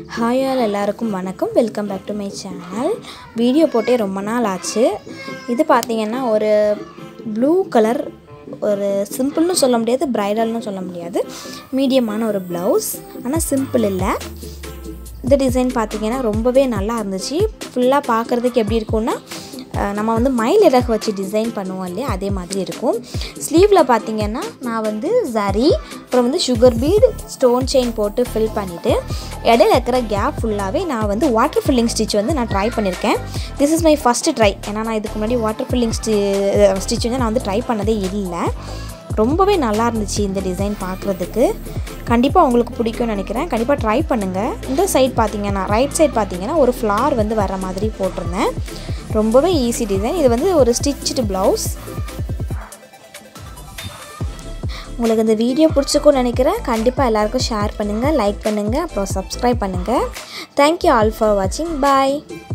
hi all எல்லாருக்கும் வணக்கம் welcome back to my channel video போட்டே ரொம்ப நாள் ஆச்சு இது பார்த்தீங்கன்னா ஒரு ப்ளூ கலர் ஒரு சிம்பிள்னு சொல்ல முடியாது ப்ரைடல்னு சொல்ல முடியாது மீடியமான ஒரு ப்ளவுஸ் ஆனால் சிம்பிள் இல்லை இந்த டிசைன் பார்த்தீங்கன்னா ரொம்பவே நல்லா இருந்துச்சு ஃபுல்லாக பார்க்குறதுக்கு எப்படி இருக்கும்னா அஹ், நம்ம வந்து மயில் இறகு வச்சு டிசைன் பண்ணுவோம் இல்லையா அதே மாதிரி இருக்கும் ஸ்லீவில் பார்த்தீங்கன்னா நான் வந்து சரி அப்புறம் வந்து சுகர் பீட் ஸ்டோன் செயின் போட்டு ஃபில் பண்ணிவிட்டு இடையில இருக்கிற கேப் ஃபுல்லாகவே நான் வந்து வாட்டர் ஃபில்லிங் ஸ்டிச் வந்து நான் ட்ரை பண்ணியிருக்கேன் this is my first try ஏன்னா நான் இதுக்கு முன்னாடி வாட்டர் ஃபில்லிங் ஸ்டி ஸ்டிச் வந்து நான் வந்து ட்ரை பண்ணதே இல்லை ரொம்பவே நல்லா இருந்துச்சு இந்த டிசைன் பார்க்குறதுக்கு கண்டிப்பாக உங்களுக்கு பிடிக்கும்னு நினைக்கிறேன் கண்டிப்பாக ட்ரை பண்ணுங்கள் இந்த சைட் பார்த்தீங்கன்னா ரைட் சைட் பார்த்தீங்கன்னா ஒரு ஃப்ளார் வந்து வர மாதிரி போட்டிருந்தேன் ரொம்பவே ஈஸி டிசைன் இது வந்து ஒரு ஸ்டிச்சுடு ப்ளவுஸ் உங்களுக்கு இந்த வீடியோ பிடிச்சிக்கும்னு நினைக்கிறேன் கண்டிப்பாக எல்லாருக்கும் ஷேர் பண்ணுங்கள் லைக் பண்ணுங்கள் அப்புறம் சப்ஸ்கிரைப் பண்ணுங்கள் தேங்க்யூ ஆல் ஃபார் வாட்சிங் பாய்